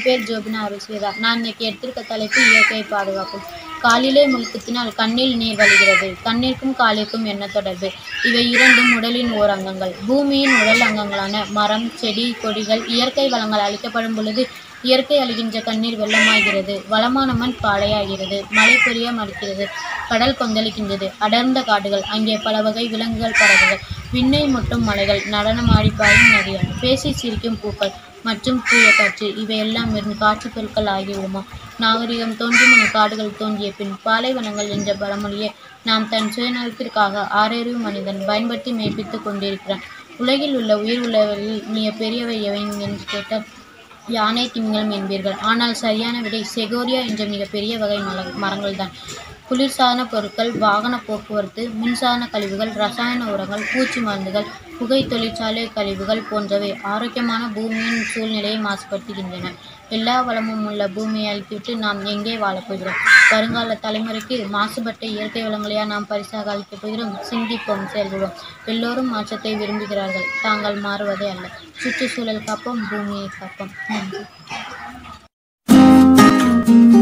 பேர் ஜோபினா அருஸ்வேதா நான் இன்னைக்கு எடுத்திருக்க தலைப்பு இயற்கை பாதுகாப்பு காலிலே முழுக்கத்தினால் கண்ணில் நீர் வழிகிறது கண்ணிற்கும் காலிற்கும் என்ன தொடர்பு இவை இரண்டும் உடலின் ஓர் அங்கங்கள் பூமியின் உடல் அங்கங்களான மரம் செடி கொடிகள் இயற்கை வளங்கள் அழிக்கப்படும் பொழுது இயற்கை அழிகின்ற கண்ணீர் வெள்ளமாகிறது வளமான மண் பாடையாகிறது மழை பொழிய மறுக்கிறது கடல் கொந்தளிக்கின்றது அடர்ந்த காடுகள் அங்கே பல வகை விலங்குகள் பறவைகள் விண்ணை முட்டும் மலைகள் நடனமாடி பாயும் நதிகள் பேசி சிரிக்கும் பூக்கள் மற்றும் தூய காற்று இவையெல்லாம் இருந்து காட்சி பொருட்கள் ஆகிவிடுமா நாகரிகம் தோன்றி முன் காடுகள் தோன்றிய பின் பாலைவனங்கள் என்ற பழமொழியை நாம் தன் சுயநலத்திற்காக ஆறறிவு மனிதன் பயன்படுத்தி மெய்ப்பித்துக் கொண்டிருக்கிறான் உலகில் உள்ள உயிர் உள்ளவர்களில் மிக பெரியவை எவை என்று கேட்டால் யானை திமிங்கலம் என்பீர்கள் ஆனால் சரியான விடை செகோரியா என்ற மிகப்பெரிய வகை மல மரங்கள்தான் குளிர்சாதன பொருட்கள் வாகன போக்குவரத்து மின்சாதன கழிவுகள் ரசாயன உரங்கள் பூச்சி மருந்துகள் புகை தொழிற்சாலை கழிவுகள் போன்றவை ஆரோக்கியமான பூமியின் சூழ்நிலையை மாசுபடுத்துகின்றன எல்லா வளமும் உள்ள பூமியை அழித்துவிட்டு நாம் எங்கே வாழப்போகிறோம் வருங்கால தலைமுறைக்கு மாசுபட்ட இயற்கை வளங்களையா நாம் பரிசாக அளிக்கப் போகிறோம் சிந்திப்போம் செயல்படுவோம் எல்லோரும் மாற்றத்தை விரும்புகிறார்கள் தாங்கள் மாறுவதே அல்ல சுற்றுச்சூழல் காப்போம் பூமியை காப்போம் நன்றி